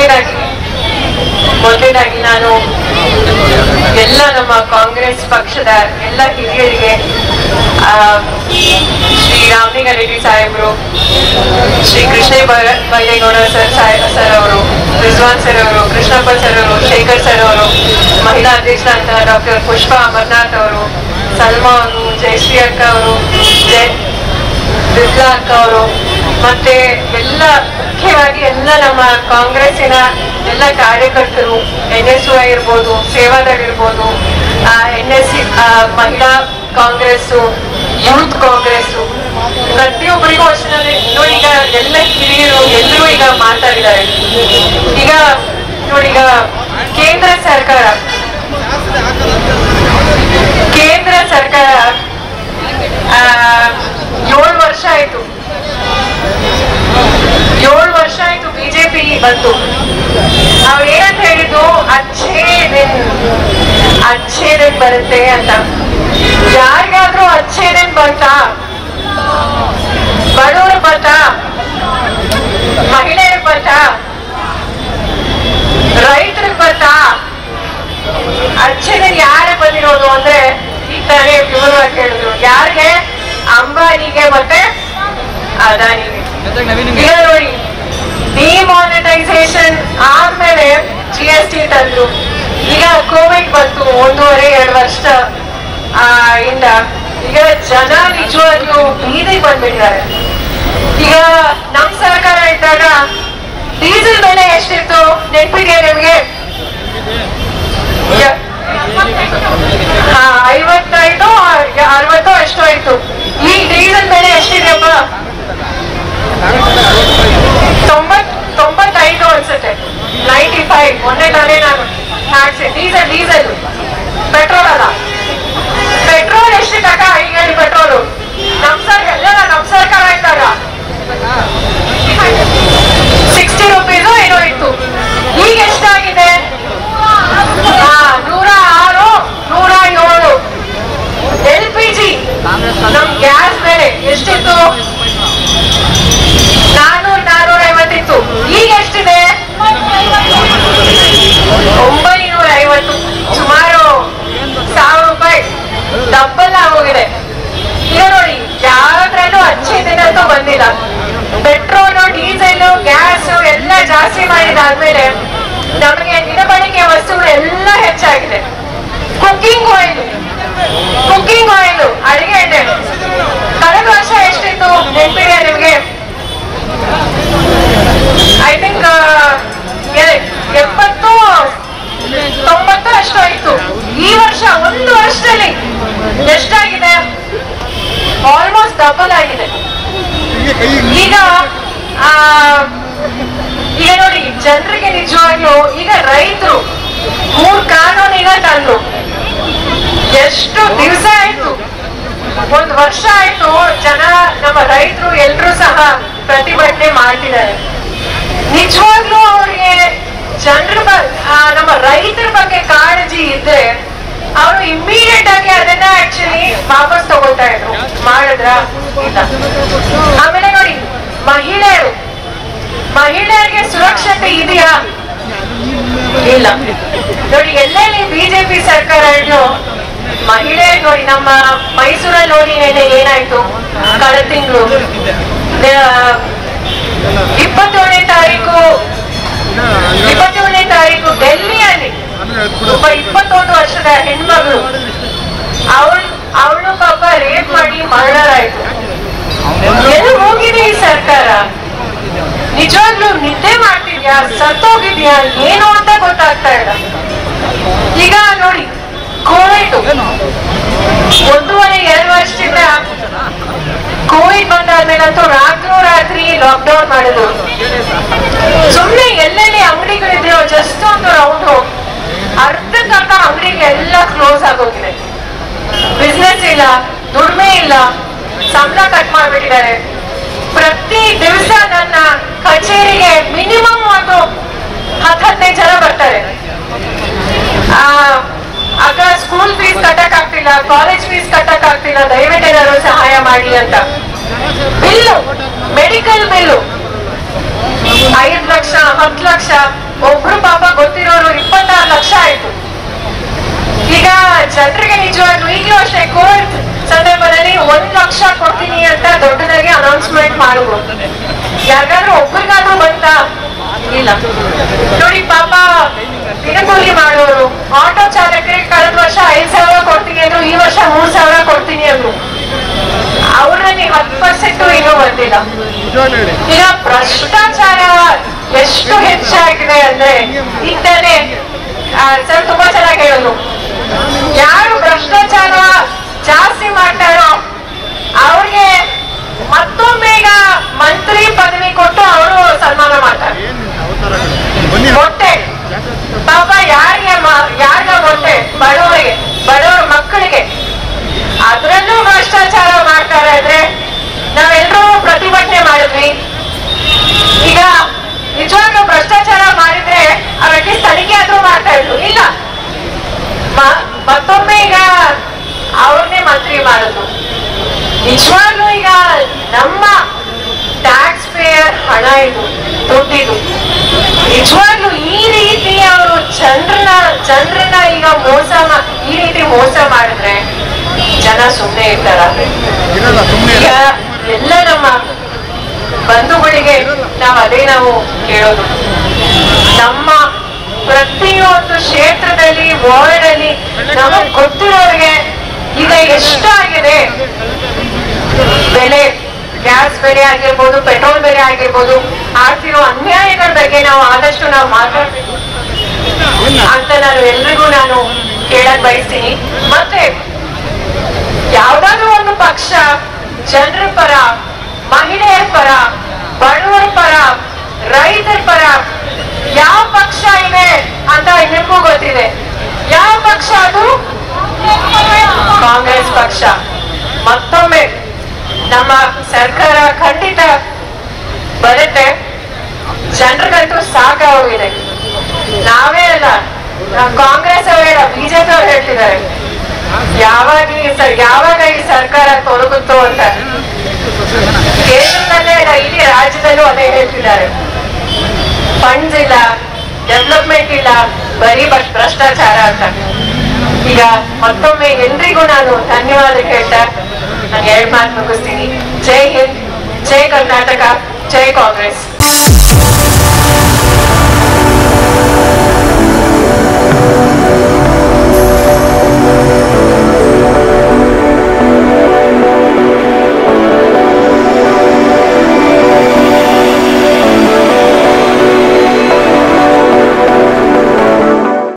ಮೊದಲನೇದಾಗಿ ಮೊದಲನೇದಾಗಿ ನಾನು ಎಲ್ಲ ನಮ್ಮ ಕಾಂಗ್ರೆಸ್ ಪಕ್ಷದ ಎಲ್ಲ ಹಿರಿಯರಿಗೆ ಆ, ಶ್ರೀ ರಾಮಲಿಂಗ ರೆಡ್ಡಿ ಸಾಹೇಬರು ಶ್ರೀ ಕೃಷ್ಣ ಬೈ- ಬೈರೇಗೌಡ ಸರ್ ಸಾಹೇಬ್ ಸರ್ ಅವರು ರಿಜ್ವಾನ್ ಸರ್ ಅವರು ಕೃಷ್ಣಪ್ಪ ಸರ್ ಅವರು ಶೇಖರ್ ಸರ್ ಅವರು ಮಹಿಳಾ ಅಧ್ಯಕ್ಷರಾದ ಡಾಕ್ಟರ್ ಪುಷ್ಪಾ ಅಮರ್ನಾಥ್ ಅವರು ಸಲ್ಮಾ ಅವರು ಜಯಶ್ರೀ ಅಕ್ಕ ಅವರು ಜಯ ಬಿರ್ಲಾ ಅಕ್ಕ ಅವರು ಮತ್ತೆ ಎಲ್ಲ ಮುಖ್ಯವಾಗಿ ಎಲ್ಲ ನಮ್ಮ ಕಾಂಗ್ರೆಸ್ಸಿನ ಎಲ್ಲ ಕಾರ್ಯಕರ್ತರು ಎನ್ ಎಸ್ ಯು ಇರ್ಬೋದು ಸೇವಾದಳ ಇರ್ಬೋದು ಎನ್ ಎಸ್ ಸಿ ಮಹಿಳಾ ಕಾಂಗ್ರೆಸ್ಸು ಯೂತ್ ಕಾಂಗ್ರೆಸ್ಸು ಪ್ರತಿಯೊಬ್ಬರಿಗೂ ಅಷ್ಟೇ ನೋಡಿ ಈಗ ಎಲ್ಲ ಹಿರಿಯರು ಎಲ್ಲರೂ ಈಗ ಮಾತಾಡಿದ್ದಾರೆ ಈಗ ನೋಡಿ ಈಗ ಕೇಂದ್ರ ಸರ್ಕಾರ ಕೇಂದ್ರ ಸರ್ಕಾರ ಆ, ಏಳು ವರ್ಷ ಆಯ್ತು ಏಳು ವರ್ಷ ಆಯ್ತು ಬಿಜೆಪಿ ಬಂತು ನಾವ್ ಏನಂತ ಹೇಳಿದ್ದು ಅಚ್ಚೇ ದಿನ್ ಅಚ್ಚೇ ದಿನ್ ಬರುತ್ತೆ ಅಂತ ಯಾರಿಗಾದ್ರೂ ಅಚ್ಚೇ ದಿನ್ ಬಂತಾ ಬಡವರು ಬಂತಾ ಮಹಿಳೆಯರಿಗೆ ಬಂತಾ ರೈತರಿಗೆ ಬಂತಾ ಅಚ್ಚೇ ದಿನ್ ಯಾರೇ ಬಂದಿರೋದು ಅಂದ್ರೆ ಈಗ ತಾನೇ ವಿವರವಾಗಿ ಹೇಳಿದ್ರು ಯಾರಿಗೆ ಅಂಬಾನಿಗೆ ಮತ್ತೆ ಅದಾನಿಗೆ ಈಗ ನೋಡಿ ಡಿಮಾನಿಟೈಸೇಷನ್ ಆದ್ಮೇಲೆ ಜಿ ಎಸ್ ಟಿ ತಂದ್ರು ಈಗ ಕೋವಿಡ್ ಬಂತು ಒಂದೂವರೆ ಎರಡು ವರ್ಷ ಆ, ಇಂದ ಈಗ ಜನ ನಿಜವಾಗ್ಲೂ ಬೀದಿಗೆ ಬಂದ್ಬಿಟ್ಟಿದ್ದಾರೆ ಈಗ ನಮ್ ಸರ್ಕಾರ ಇದ್ದಾಗ ಡೀಸೆಲ್ ಬೆಲೆ ಎಷ್ಟಿತ್ತು ನೆನಪಿದೆಯಾ ನಿಮ್ಗೆ ಯ- ಹಾ, ಐವತ್ತೈದು ಅರವತ್ತು ಎಷ್ಟೋ ಆಯ್ತು ಈ ಡೀಸೆಲ್ ಬೆಲೆ ಎಷ್ಟಿದೆಯಪ್ಪ ತೊಂಬತ್ ತೊಂಬತ್ತೈದು ಅನ್ಸುತ್ತೆ ನೈಂಟಿ ಫೈವ್ ಮೊನ್ನೆ ತಾನೇ ನಾನು ಹಾಕ್ಸಿ ಡೀಸೆಲ್ ಡೀಸೆಲ್ ಪೆಟ್ರೋಲ್ ಅಲ್ಲ ಪೆಟ್ರೋಲ್ ಎಷ್ಟು ಟಕ ಈಗ ಹೇಳಿ ಪೆಟ್ರೋಲು ನಮ್ ಸರ್ಕಾರ ಎಲ್ಲ ನಮ್ ಸರ್ಕಾರ ಇದ್ದಾಗ ಸಿಕ್ಸ್ಟಿ ರುಪೀಸು ಏನೋ ಇತ್ತು ಈಗ ಎಷ್ಟಾಗಿದೆ ಹಾ, ನೂರ ಆರು ನೂರ ಏಳು ಎಲ್ ಪಿ ಜಿ ನಮ್ ಗ್ಯಾಸ್ ಬೆಲೆ ಎಷ್ಟಿತ್ತು ನಾನೂರ್ ನಾನೂರ ಐವತ್ತಿತ್ತು ಈಗ ಎಷ್ಟಿದೆ ಒಂಬೈನೂರ ಐವತ್ತು ಸುಮಾರು ಸಾವಿರ ರೂಪಾಯಿ ಡಬ್ಬಲ್ ಆಗೋಗಿದೆ ಈಗ ನೋಡಿ ಯಾವ್ದ್ರಲ್ಲೂ ಹಚ್ಚಿದ್ದೇನಂತೂ ಬಂದಿಲ್ಲ ಪೆಟ್ರೋಲು ಡೀಸೆಲ್ ಗ್ಯಾಸ್ ಎಲ್ಲ ಜಾಸ್ತಿ ಮಾಡಿದಾದ್ಮೇಲೆ ನಮಗೆ ದಿನಬಳಕೆ ವಸ್ತುಗಳು ಎಲ್ಲ ಹೆಚ್ಚಾಗಿದೆ ಕುಕ್ಕಿಂಗ್ ಆಯಿಲ್ ಕುಕ್ಕಿಂಗ್ ಆಯಿಲ್ ಅಡಿಗೆ ಎಣ್ಣೆ ಕಳೆದ ವರ್ಷ ಎಷ್ಟಿತ್ತು ನೆನಪಿದೆಯಾ ನಿಮಗೆ ಐ ಥಿಂಕ್ ಎಪ್ಪತ್ತು ತೊಂಬತ್ತು ಅಷ್ಟು ಆಯ್ತು ಈ ವರ್ಷ ಒಂದು ವರ್ಷದಲ್ಲಿ ಎಷ್ಟಾಗಿದೆ ಆಲ್ಮೋಸ್ಟ್ ಡಬಲ್ ಆಗಿದೆ ಈಗ ಆ, ಈಗ ನೋಡಿ ಜನರಿಗೆ ನಿಜವಾಗ್ಲೂ ಈಗ ರೈತರು ಮೂರ್ ಕಾನೂನಿನ ತಂದ್ರು ಎಷ್ಟು ದಿವಸ ಆಯ್ತು ಒಂದ್ ವರ್ಷ ಆಯ್ತು ಜನ ನಮ್ಮ ರೈತರು ಎಲ್ರೂ ಸಹ ಪ್ರತಿಭಟನೆ ಮಾಡ್ತಿದ್ದಾರೆ ನಿಜವಾಗ್ಲೂ ಅವ್ರಿಗೆ ಜನರ ಬ- ಆ, ನಮ್ಮ ರೈತರ ಬಗ್ಗೆ ಕಾಳಜಿ ಇದ್ರೆ ಅವರು ಇಮ್ಮಿಡಿಯೇಟ್ ಆಗಿ ಅದನ್ನ ಆಕ್ಚುಲಿ ವಾಪಸ್ ತಗೊಳ್ತಾ ಇದ್ರು ಮಾಡಿದ್ರ ಇಲ್ಲ ಆಮೇಲೆ ನೋಡಿ ಮಹಿಳೆಯರು ಮಹಿಳೆಯರಿಗೆ ಸುರಕ್ಷತೆ ಇದೆಯಾ ಇಲ್ಲ ನೋಡಿ ಎಲ್ಲೆಲ್ಲಿ ಬಿಜೆಪಿ ಸರ್ಕಾರ ಇದ್ದು ಮಹಿಳೆ ನೋಡಿ ನಮ್ಮ ಮೈಸೂರಲ್ಲಿ ನೋಡಿ ನೆನ್ನೆ ಏನಾಯ್ತು ಕಳೆದ ತಿಂಗಳು ಇಪ್ಪತ್ತೇಳನೇ ತಾರೀಕು ಇಪ್ಪತ್ತೇಳನೇ ತಾರೀಕು ಡೆಲ್ಲಿಯಲ್ಲಿ ಒಬ್ಬ ಇಪ್ಪತ್ತೊಂದು ವರ್ಷದ ಹೆಣ್ಮಗಳು ಅವಳು ಅವಳು ಪಾಪ ರೇಪ್ ಮಾಡಿ ಮರ್ಡರ್ ಆಯ್ತು ಎಲ್ಲಿ ಹೋಗಿದೆ ಈ ಸರ್ಕಾರ ನಿಜವಾಗ್ಲೂ ನಿದ್ದೆ ಮಾಡ್ತಿದ್ಯಾ ಸತ್ತೋಗಿದ್ಯಾ ಏನು ಅಂತ ಗೊತ್ತಾಗ್ತಾ ಇಲ್ಲ ಈಗ ನೋಡಿ ಕೋವಿಡ್ ಒಂದೂವರೆ ಎರಡು ವರ್ಷದಿಂದ ಕೋವಿಡ್ ಬಂದಾದ್ಮೇಲಂತೂ ರಾತ್ರೋ ರಾತ್ರಿ ಲಾಕ್ಡೌನ್ ಮಾಡಿದ್ರು ಸುಮ್ನೆ ಎಲ್ಲೆಲ್ಲಿ ಅಂಗಡಿಗಳಿದೆಯೋ ಜಸ್ಟ್ ಒಂದು ರೌಂಡ್ ಅರ್ಧಕ್ಕರ್ಧ ಅಂಗಡಿಗೆಲ್ಲ ಕ್ಲೋಸ್ ಆಗೋಗಿದೆ ಬಿಸ್ನೆಸ್ ಇಲ್ಲ ದುಡಿಮೆ ಇಲ್ಲ ಸಂಬಳ ಕಟ್ ಮಾಡ್ಬಿಟ್ಟಿದ್ದಾರೆ ಪ್ರತಿ ದಿವಸ ನನ್ನ ಕಚೇರಿಗೆ ಮಿನಿಮಮ್ ಒಂದು ಹತ್ತು ಹದಿನೈದು ಜನ ಬರ್ತಾರೆ ಆ, ಆಗ ಸ್ಕೂಲ್ ಫೀಸ್ ಕಟ್ಟಕ್ ಆಗ್ತಿಲ್ಲ ಕಾಲೇಜ್ ಫೀಸ್ ಕಟ್ಟಕ್ ಆಗ್ತಿಲ್ಲ ದಯವಿಟ್ಟು ಏನಾದ್ರು ಸಹಾಯ ಮಾಡಿ ಅಂತ ಬಿಲ್ಲು ಮೆಡಿಕಲ್ ಬಿಲ್ಲು ಐದು ಲಕ್ಷ ಹತ್ತು ಲಕ್ಷ ಒಬ್ರು ಪಾಪ ಗೊತ್ತಿರೋರು ಇಪ್ಪತ್ತಾರು ಲಕ್ಷ ಆಯ್ತು ಈಗ ಜನರಿಗೆ ನಿಜವಾಗ್ಲೂ ಈಗಲೂ ಅಷ್ಟೇ ಕೋವಿಡ್ ಸಂದರ್ಭದಲ್ಲಿ ಒಂದ್ ಲಕ್ಷ ಕೊಡ್ತೀನಿ ಅಂತ ದೊಡ್ಡದಾಗಿ ಅನೌನ್ಸ್ಮೆಂಟ್ ಮಾಡಿದ್ರು ಯಾರಿಗಾದ್ರೂ ಒಬ್ರಿಗಾದ್ರೂ ಬಂತಾ ಇಲ್ಲ ನೋಡಿ ಪಾಪ ದಿನಗೂಲಿ ಮಾಡೋರು ಆಟೋ ಚಾಲಕರಿಗೆ ಕಳೆದ ವರ್ಷ ಐದ್ ಸಾವಿರ ಕೊಡ್ತೀನಿ ಅಂದ್ರು ಈ ವರ್ಷ ಮೂರ್ ಸಾವಿರ ಕೊಡ್ತೀನಿ ಅಂದ್ರು ಅವರಲ್ಲಿ ಹತ್ತು ಪರ್ಸೆಂಟ್ ಇನ್ನೂ ಬಂದಿಲ್ಲ ಈಗ ಭ್ರಷ್ಟಾಚಾರ ಎಷ್ಟು ಹೆಚ್ಚಾಗಿದೆ ಅಂದ್ರೆ ಇದ್ದಾನೆ ಸರ್ ತುಂಬಾ ಚೆನ್ನಾಗಿ ಹೇಳಿದ್ರು ಯಾರು ಭ್ರಷ್ಟಾಚಾರ ಜಾಸ್ತಿ ಮಾಡ್ತಾರೋ ಅವ್ರಿಗೆ ಮತ್ತೊಮ್ಮೆ ಈಗ ಮಂತ್ರಿ ಪದವಿ ಕೊಟ್ಟು ಅವರು ಸನ್ಮಾನ ಮಾಡ್ತಾರೆ ಮೊಟ್ಟೆ ಪಾಪ ಯಾರಿಗೆ ಯಾರಿಗ ಮೊಟ್ಟೆ ಬಡವರಿಗೆ ಬಡವರ ಮಕ್ಕಳಿಗೆ ಅದ್ರಲ್ಲೂ ಭ್ರಷ್ಟಾಚಾರ ಮಾಡ್ತಾರೆ ಅಂದ್ರೆ ನಾವೆಲ್ಲರೂ ಪ್ರತಿಭಟನೆ ಮಾಡಿದ್ವಿ ಈಗ ನಿಜವಾಗ್ಲೂ ಭ್ರಷ್ಟಾಚಾರ ಮಾಡಿದ್ರೆ ಆ ವ್ಯಕ್ತಿ ತನಿಖೆ ಆದ್ರೂ ಮಾಡ್ತಾ ಇದ್ರು ಇಲ್ಲ ಮ- ಮತ್ತೊಮ್ಮೆ ಈಗ ಅವ್ರನ್ನೇ ಮಂತ್ರಿ ಮಾಡಿದ್ರು ನಿಜವಾಗ್ಲೂ ಈಗ ನಮ್ಮ ಟ್ಯಾಕ್ಸ್ ಪೇಯರ್ ಹಣ ಇದು ದುಡ್ಡಿದು ನಿಜವಾಗ್ಲೂ ಈ ರೀತಿ ಅವರು ಜನರನ್ನ ಜನರನ್ನ ಈಗ ಮೋಸ ಮಾ- ಈ ರೀತಿ ಮೋಸ ಮಾಡಿದ್ರೆ ಜನ ಸುಮ್ಮನೆ ಇರ್ತಾರ ಇರಲ್ಲ ಸುಮ್ಮನೆ ಈಗ ಎಲ್ಲ ನಮ್ಮ ಬಂಧುಗಳಿಗೆ ನಾವು ಅದೇ ನಾವು ಕೇಳೋದು ನಮ್ಮ ಪ್ರತಿಯೊಂದು ಕ್ಷೇತ್ರದಲ್ಲಿ ವಾರ್ಡ್ ಅಲ್ಲಿ ನಮಗ್ ಗೊತ್ತಿರೋರಿಗೆ ಈಗ ಎಷ್ಟಾಗಿದೆ ಬೆಲೆ ಗ್ಯಾಸ್ ಬೆಲೆ ಆಗಿರ್ಬೋದು ಪೆಟ್ರೋಲ್ ಬೆಲೆ ಆಗಿರ್ಬೋದು ಆಗ್ತಿರೋ ಅನ್ಯಾಯಗಳ ಬಗ್ಗೆ ನಾವು ಆದಷ್ಟು ನಾವು ಮಾತಾಡ್ಬೇಕು ಅಂತ ನಾನು ಎಲ್ರಿಗೂ ನಾನು ಕೇಳಕ್ ಬಯಸ್ತೀನಿ ಮತ್ತೆ ಯಾವ್ದಾದ್ರು ಒಂದು ಪಕ್ಷ ಜನರ ಪರ ಮಹಿಳೆಯರ ಪರ ಬಡವರ ಪರ ರೈತರ ಪರ ಯಾವ ಪಕ್ಷ ಇದೆ ಅಂತ ನಿಮಗೂ ಗೊತ್ತಿದೆ ಯಾವ ಪಕ್ಷ ಅದು ಕಾಂಗ್ರೆಸ್ ಪಕ್ಷ ಮತ್ತೊಮ್ಮೆ ನಮ್ಮ ಸರ್ಕಾರ ಖಂಡಿತ ಬರುತ್ತೆ ಜನರಿಗಂತೂ ಸಾಕಾಗೋಗಿದೆ ನಾವೇ ಅಲ್ಲ ನಾವು ಕಾಂಗ್ರೆಸ್ ಅವರೇ ಬಿಜೆಪಿ ಅವ್ರು ಹೇಳ್ತಿದ್ದಾರೆ ಯಾವಾಗ ಈ ಸ- ಯಾವಾಗ ಈ ಸರ್ಕಾರ ತೊಲಗುತ್ತೋ ಅಂತ ಕೇಂದ್ರದಲ್ಲೇ ಅಲ್ಲ ಇಡೀ ರಾಜ್ಯದಲ್ಲೂ ಅದೇ ಹೇಳ್ತಿದ್ದಾರೆ ಫಂಡ್ಸ್ ಇಲ್ಲ ಡೆವಲಪ್ಮೆಂಟ್ ಇಲ್ಲ ಬರೀ ಬಟ್ ಭ್ರಷ್ಟಾಚಾರ ಅಂತ ಈಗ ಮತ್ತೊಮ್ಮೆ ಎಲ್ರಿಗೂ ನಾನು ಧನ್ಯವಾದ ಹೇಳ್ತಾ ನಾನು ಎರಡು ಮಾತು ಮುಗಿಸ್ತೀನಿ ಜೈ ಹಿಂದ್ ಜೈ ಕರ್ನಾಟಕ ಜೈ ಕಾಂಗ್ರೆಸ್